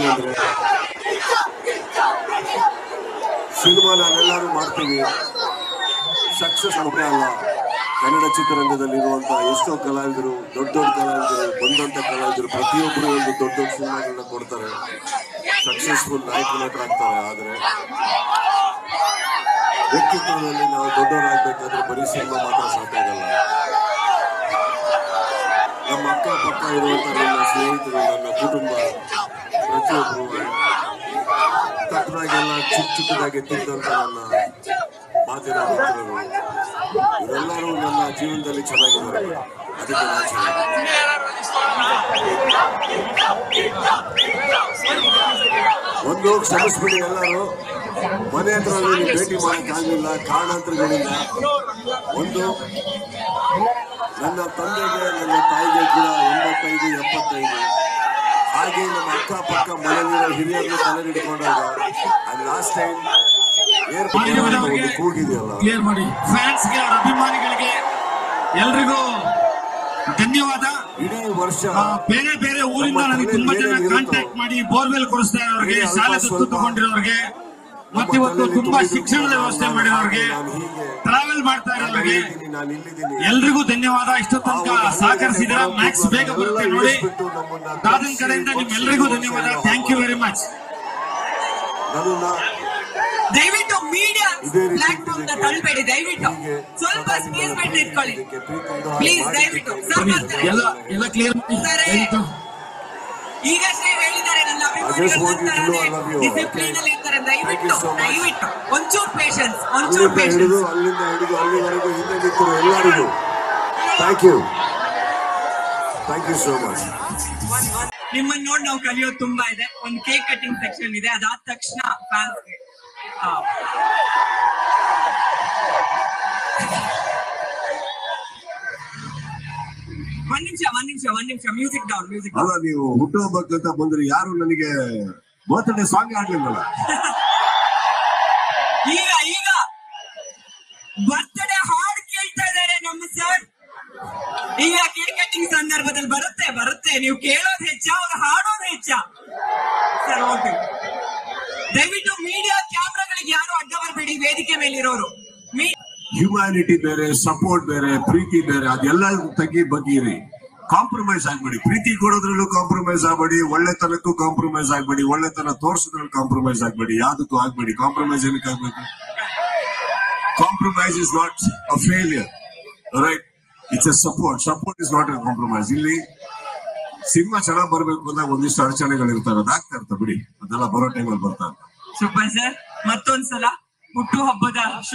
ಏನಂದ್ರೆ ಸಿನಿಮಾ ನಾವೆಲ್ಲರೂ ಮಾಡ್ತೀವಿ ಸಕ್ಸಸ್ ಮುಖ್ಯ ಅಲ್ಲ ಕನ್ನಡ ಚಿತ್ರರಂಗದಲ್ಲಿರುವಂತ ಎಷ್ಟೋ ಕಲಾವಿದರು ದೊಡ್ಡ ದೊಡ್ಡ ಕಲಾವಿದರು ಬಂದಂತ ಕಲಾವಿದರು ಪ್ರತಿಯೊಬ್ಬರು ಒಂದು ದೊಡ್ಡ ದೊಡ್ಡ ಸಿನಿಮಾಗಳನ್ನ ಕೊಡ್ತಾರೆ ಸಕ್ಸಸ್ಫುಲ್ ನಾಯಕ ನಟರಾಗ್ತಾರೆ ಆದ್ರೆ ವ್ಯಕ್ತಿತ್ವದಲ್ಲಿ ನಾವು ದೊಡ್ಡವರಾಗಬೇಕಾದ್ರೆ ಬರೀ ಸಿನಿಮಾ ಮಾತ್ರ ಸಾಕಾಗಲ್ಲ ನಮ್ಮ ಅಕ್ಕ ಪಕ್ಕ ಇರುವಂತ ನನ್ನ ಸ್ನೇಹಿತರು ನನ್ನ ಕುಟುಂಬ ಪ್ರತಿಯೊಬ್ಬರು ತಕ್ಕದಾಗೆಲ್ಲ ಚಿಕ್ಕ ಚಿಕ್ಕದಾಗಿ ತಿಂದಂತ ನನ್ನ ಮಾತಿನ ಮಿತ್ರರು ಇವರೆಲ್ಲರೂ ನನ್ನ ಜೀವನದಲ್ಲಿ ಚೆನ್ನಾಗಿದ್ದಾರೆ ಅದಕ್ಕೆ ನಾನು ಚೆನ್ನಾಗಿ ಒಂದು ಕ್ಷಮಿಸ್ಬಿಡಿ ಎಲ್ಲರೂ ಮನೆ ಹತ್ರ ನೀನು ಭೇಟಿ ಮಾಡಕ್ಕಾಗಲಿಲ್ಲ ಕಾರಣಾಂತರಗಳಿಂದ ಒಂದು ನನ್ನ ತಂದೆಗೆ ನನ್ನ ತಾಯಿಗೆ ಕೂಡ ಎಂಬತ್ತೈದು ಎಪ್ಪತ್ತೈದು ಹಾಗೆ ನಮ್ಮ ಅಕ್ಕಪಕ್ಕ ಮನೆಯಲ್ಲಿರೋ ಹಿರಿಯರನ್ನು ತಲೆ ಹಿಡ್ಕೊಂಡಾಗ ಲಾಸ್ಟ್ ಟೈಮ್ ಏರ್ಪೋರ್ಟ್ ಒಂದು ಕೂಗಿದೆಯಲ್ಲ ಕ್ಲಿಯರ್ ಮಾಡಿ ಫ್ಯಾನ್ಸ್ಗೆ ಅವ್ರ ಅಭಿಮಾನಿಗಳಿಗೆ ಎಲ್ರಿಗೂ ಧನ್ಯವಾದ ಇಡೀ ವರ್ಷ ಆ, ಬೇರೆ ಬೇರೆ ಊರಿಂದ ನನಗೆ ತುಂಬಾ ಜನ ಕಾಂಟ್ಯಾಕ್ಟ್ ಮಾಡಿ ಬೋರ್ವೆಲ್ ಕೊಡಿಸ್ತಾ ಇರೋರಿಗೆ ಶಾಲೆ ದತ್ತು ತಗೊಂಡಿರೋರಿಗೆ ಮತ್ತಿವತ್ತು ತುಂಬಾ ಶಿಕ್ಷಣದ ವ್ಯವಸ್ಥೆ ಮಾಡಿರೋರಿಗೆ ಟ್ರಾವೆಲ್ ಮಾಡ್ತಾ ಇರೋರಿಗೆ ಇದ್ದೀನಿ ನಾನು ಇಲ್ಲಿದ್ದೀನಿ ಎಲ್ರಿಗೂ ಧನ್ಯವಾದ ಇಷ್ಟು ತನಕ ಸಹಕರಿಸಿದ್ರ ಮ್ಯಾಕ್ಸ್ ಬೇಗ ಬರುತ್ತೆ ನೋಡಿ ದಾದನ್ ಕಡೆಯಿಂದ ನಿಮ್ಮೆಲ್ಲರಿಗೂ ಧನ್ಯವಾದ ಥ್ಯಾಂಕ್ ಯು ವೆರಿ ಮಚ್ ನನ್ನನ್ನ ದಯವಿಟ್ಟು ಮೀಡಿಯಾ ಇದೇ ರೀತಿ ಪ್ಲಾಟ್ಫಾರ್ಮ್ ನ ತಳ್ಬೇಡಿ ದಯವಿಟ್ಟು ಹೀಗೆ ಸ್ವಲ್ಪ ಸ್ಪೇಸ್ ಬಿಟ್ಟು ಇಟ್ಕೊಳ್ಳಿ ಇದಕ್ಕೆ ಪ್ರೀತಿಯಿಂದ ಪ್ಲೀಸ್ ಮಾಡಿ ದಯವಿಟ್ಟು ಇದಕ್ಕೆ ಸರ್ ಬರ್ತಾರೆ. ಎಲ್ಲ ಎಲ್ಲ ಕ್ಲಿಯರ್ ದಯವಿಟ್ಟು ಈಗ ಶ್ರೀ ಹೇಳಿದ್ದಾರೆ ನನ್ನ just want you to know I love you. Discipline ಅಲ್ಲಿ ಇರ್ತಾರೆ Thank ದಯವಿಟ್ಟು you so much. ದಯವಿಟ್ಟು ಒಂಚೂರು ಪೇಷನ್ಸ್ ಒಂಚೂರು ಅಲ್ಲಿಂದ ಹಿಡಿದು ಪೇಷನ್ಸ್ ಅಲ್ಲಿಂದ ಹಿಡಿದು ಅಲ್ಲಿವರೆಗೂ ಹಿಂದೆ ನಿಂತಿರೋ ಎಲ್ಲರಿಗೂ thank you thank you so much ನಿಮ್ಮನ್ನ ನೋಡಿ ನಾವು ಕಲಿಯೋದು ತುಂಬಾ ಇದೆ ಒಂದು ಕೇಕ್ ಕಟಿಂಗ್ ಸೆಕ್ಷನ್ ಇದೆ ಅದಾದ ತಕ್ಷಣ ಫ್ಯಾನ್ಸ್ಗೆ ಒಂದ್ ನಿಮಿಷ ಒಂದ್ ನಿಮಿಷ ಒಂದ್ ನಿಮಿಷ ಮ್ಯೂಸಿಕ್ ಡೌನ್ ಮ್ಯೂಸಿಕ್ ಅಲ್ಲ ನೀವು ಹುಟ್ಟುಹಬ್ಬಕ್ಕಂತ ಬಂದ್ರೆ ಯಾರು ನನಗೆ ಬರ್ತ್ಡೇ ಸಾಂಗ್ ಆಡ್ಲಿಲ್ಲಲ್ಲ ಈಗ ಈಗ ಬರ್ತ್ಡೇ ಹಾಡ್ ಕೇಳ್ತಾ ಇದ್ದಾರೆ ನಮ್ಮ ಸರ್ ಈಗ ಕೇಕ್ ಕಟ್ಟಿಂಗ್ ಸಂದರ್ಭದಲ್ಲಿ ಬರುತ್ತೆ ಬರುತ್ತೆ ನೀವು ಕೇಳೋದು ಹೆಚ್ಚ ಅವ್ರು ಹಾಡೋದು ಹೆಚ್ಚ ಸರ್ ಓಕೆ ದಯವಿಟ್ಟು ಮೀಡಿಯಾ ಕ್ಯಾಮ್ರಾಗಳಿಗೆ ಯಾರು ಅಡ್ಡ ಬರಬೇಡಿ ವೇದಿಕೆ ಮೇಲಿರೋರು ಮೀ ಹ್ಯುಮ್ಯಾನಿಟಿ ಬೇರೆ ಸಪೋರ್ಟ್ ಬೇರೆ ಪ್ರೀತಿ ಬೇರೆ ಅದೆಲ್ಲ ತೆಗಿ ಬಗ್ಗಿರಿ ಕಾಂಪ್ರಮೈಸ್ ಆಗ್ಬೇಡಿ ಪ್ರೀತಿ ಕೊಡೋದ್ರಲ್ಲೂ ಕಾಂಪ್ರಮೈಸ್ ಆಗ್ಬೇಡಿ ಒಳ್ಳೆತನಕ್ಕೂ ಕಾಂಪ್ರಮೈಸ್ ಆಗ್ಬೇಡಿ ಒಳ್ಳೆತನ ತೋರ್ಸೋದ್ರಲ್ಲಿ ಕಾಂಪ್ರಮೈಸ್ ಆಗ್ಬೇಡಿ ಯಾವ್ದಕ್ಕೂ ಆಗ್ಬೇಡಿ ಕಾಂಪ್ರಮೈಸ್ ಏನಕ್ಕೆ ಆಗ್ಬೇಕು compromise is not a failure right it's a support support is not a compromise ಇಲ್ಲಿ ಸಿನಿಮಾ ಚೆನ್ನಾಗಿ ಬರ್ಬೇಕು ಅಂದಾಗ ಒಂದಿಷ್ಟು ಅಡಚಣೆಗಳು ಇರ್ತವೆ ಅದಾಗ್ತಾ ಇರ್ತವೆ ಬಿಡಿ ಅದೆಲ್ಲ ಬರೋ ಟೈಮಲ್ಲಿ ಬರ್ತಾ ಇರ್ತವೆ ಸೂಪರ್ ಸರ್ ಮತ್ತೊಂದ್ಸಲ ಹುಟ್ಟು ಹಬ್ಬದ